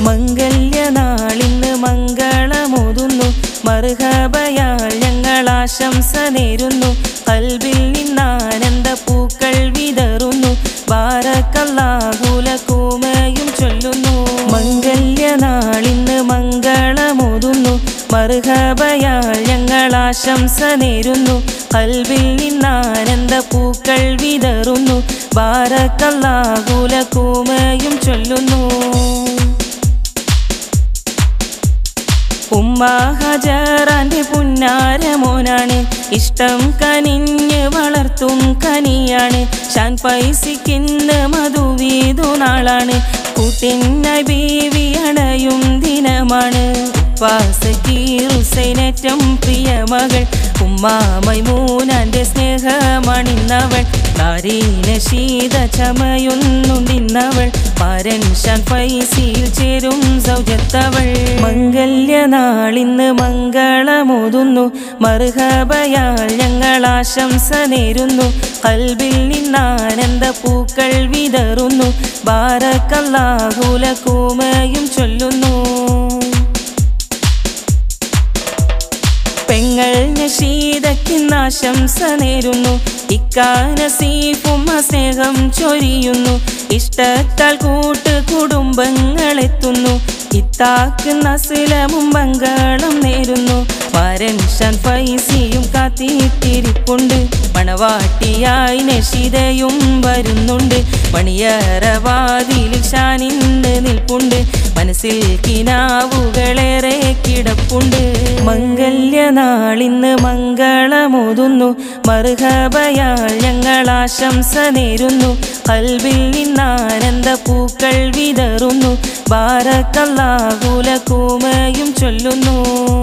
മംഗല്യനാളിന്ന് മംഗളമോതുന്നു മറുഹബയാൽ ഞങ്ങൾ ആശംസ നേരുന്നു കൽബിൽ നിന്നാനന്ദ പൂക്കൾ വിതറുന്നു ബാരക്കല്ലാഹുലക്കൂമയും ചൊല്ലുന്നു മംഗല്യനാളിന്ന് മംഗളമോതുന്നു മറുഹബയാൽ ഞങ്ങൾ ആശംസ നേരുന്നു കൽബിൽ നിന്നാനന്ദ പൂക്കൾ വിതറുന്നു ബാരക്കല്ലാഹുലക്കൂമയും ചൊല്ലുന്നു ഉമ്മ ഹജറാന്റെ പുന്നാരമോനാണ് ഇഷ്ടം കനിഞ്ഞ് വളർത്തും കനിയാണ് ഷാൻ പൈസിക്കിന്ന് മധുവീതു നാളാണ് കൂട്ടിന്ന ബീവി അണയും ദിനമാണ് ഉപ്പാസക്കീറുസൈനറ്റം പ്രിയ മകൾ ഉമ്മ മൈമൂനാന്റെ സ്നേഹമണിന്നവൾ നാരീന ശീത ചമയുന്നുണ്ടിന്നവൾ പാരൻ ഷാൻ ഫൈസിയിൽ ചേരും സൗജത്തവൾ മംഗല്യനാളിന്ന് മംഗളമോതുന്നു മറുഹബയാൽ ഞങ്ങൾ ആശംസ നേരുന്നു കൽബിൽ നിന്നാനന്ദ പൂക്കൾ വിതറുന്നു ബാരക്കല്ലാഹുലക്കൂമയും ചൊല്ലുന്നു പെങ്ങൾ നശീതക്കിന്നാശംസ നേരുന്നു ഇക്കാനസീഫും സ്നേഹം ചൊരിയുന്നു ഇഷ്ടത്താൽ കൂട്ട് കുടുംബങ്ങളെത്തുന്നു ഇത്താക്ക് നസിലമും മംഗളം നേരുന്നു വരൻ ഷാൻ ഫൈസിയും കാത്തിത്തിരിപ്പുണ്ട് മണവാട്ടിയായി നശിതയും വരുന്നുണ്ട് പണിയറവാതിലിൽ ഷാനിന്ന് നിൽപ്പുണ്ട് മനസ്സിൽ കിനാവുകളേറെ കിടപ്പുണ്ട് മംഗല്യനാളിന്ന് മംഗളമോതുന്നു മറുഹബയാൽ ഞങ്ങൾ ആശംസ നേരുന്നു കൽവിൽ നിന്നാനന്ദ പൂക്കൾ വിതറുന്നു ബാരക്കല്ലാഹുലക്കൂമയും ചൊല്ലുന്നു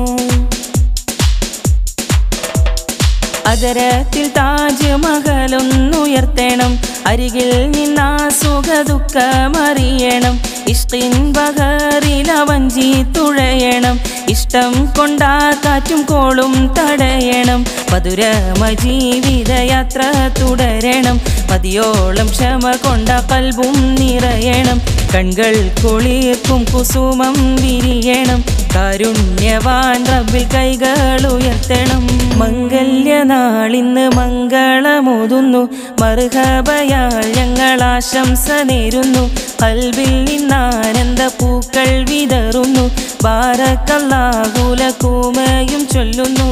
അതരത്തിൽ താജ് മകളൊന്നുയർത്തണം അരികിൽ നിന്നാ സുഖ ദുഃഖമറിയണം ഇഷ്ടിൻ ബഹറിലവഞ്ചി തുഴയണം ഇഷ്ടം കൊണ്ടാ കാറ്റും കോളും തടയണം മധുരമ ജീവിതയാത്ര തുടരണം മതിയോളം ക്ഷമ കൊണ്ട കൽബും നിറയണം കൺകൾ കുളിർക്കും കുസുമം വിരിയണം കാരുണ്യവാൻ റബ്ബിൽ കൈകൾ ഉയർത്തണം മംഗല്യനാളിന്ന് മംഗളമോതുന്നു മറുഹബയാൽ ഞങ്ങൾ ആശംസ നേരുന്നു കൽബിൽ നിന്നാനന്ദ പൂക്കൾ വിതറുന്നു ബാരക്കല്ലാഹുലക്കൂമയും ചൊല്ലുന്നു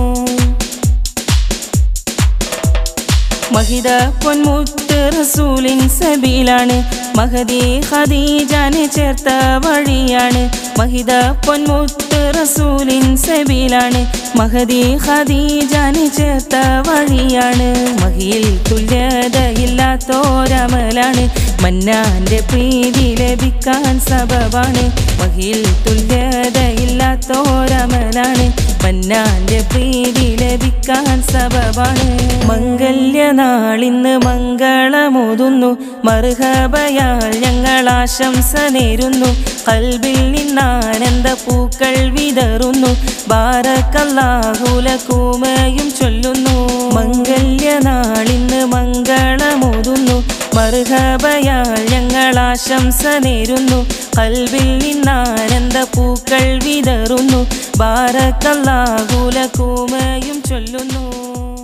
മഹിത പൊന്മുത്ത് റസൂലിൻ സബീലാണ് മഹദി ഖദീജാനെ ചേർത്ത വഴിയാണ് മഹിത പൊന്മുത്ത് റസൂലിൻ സബീലാണ് മഹദി ഖദീജാനെ ചേർത്ത വഴിയാണ് മഹിയിൽ തുല്യതയില്ലാത്തോരമലാണ് മന്നാന്റെ പ്രീതി ലഭിക്കാൻ സബബാണ് മഹിയിൽ തുല്യതയില്ലാത്തോരമലാണ് മന്നാന്റെ പ്രീതി ലഭിക്കാൻ സബബാണ് മംഗല്യനാളിന്ന് മംഗളമോതുന്നു മറുഹബയാൽ ഞങ്ങൾ ആശംസ നേരുന്നു കൽബിൽ നിന്നാനന്ദ പൂക്കൾ വിതറുന്നു ബാരക്കല്ലാഹുലക്കൂമയും ചൊല്ലുന്നു മംഗല്യനാളിന്ന് മംഗളമോതുന്നു മറുഹബയാൽ ഞങ്ങൾ ആശംസ നേരുന്നു കൽബിൽ നിന്നാനന്ദ പൂക്കൾ വിതറുന്നു ബാരക്കല്ലാഹുലക്കൂമയും ചൊല്ലുന്നു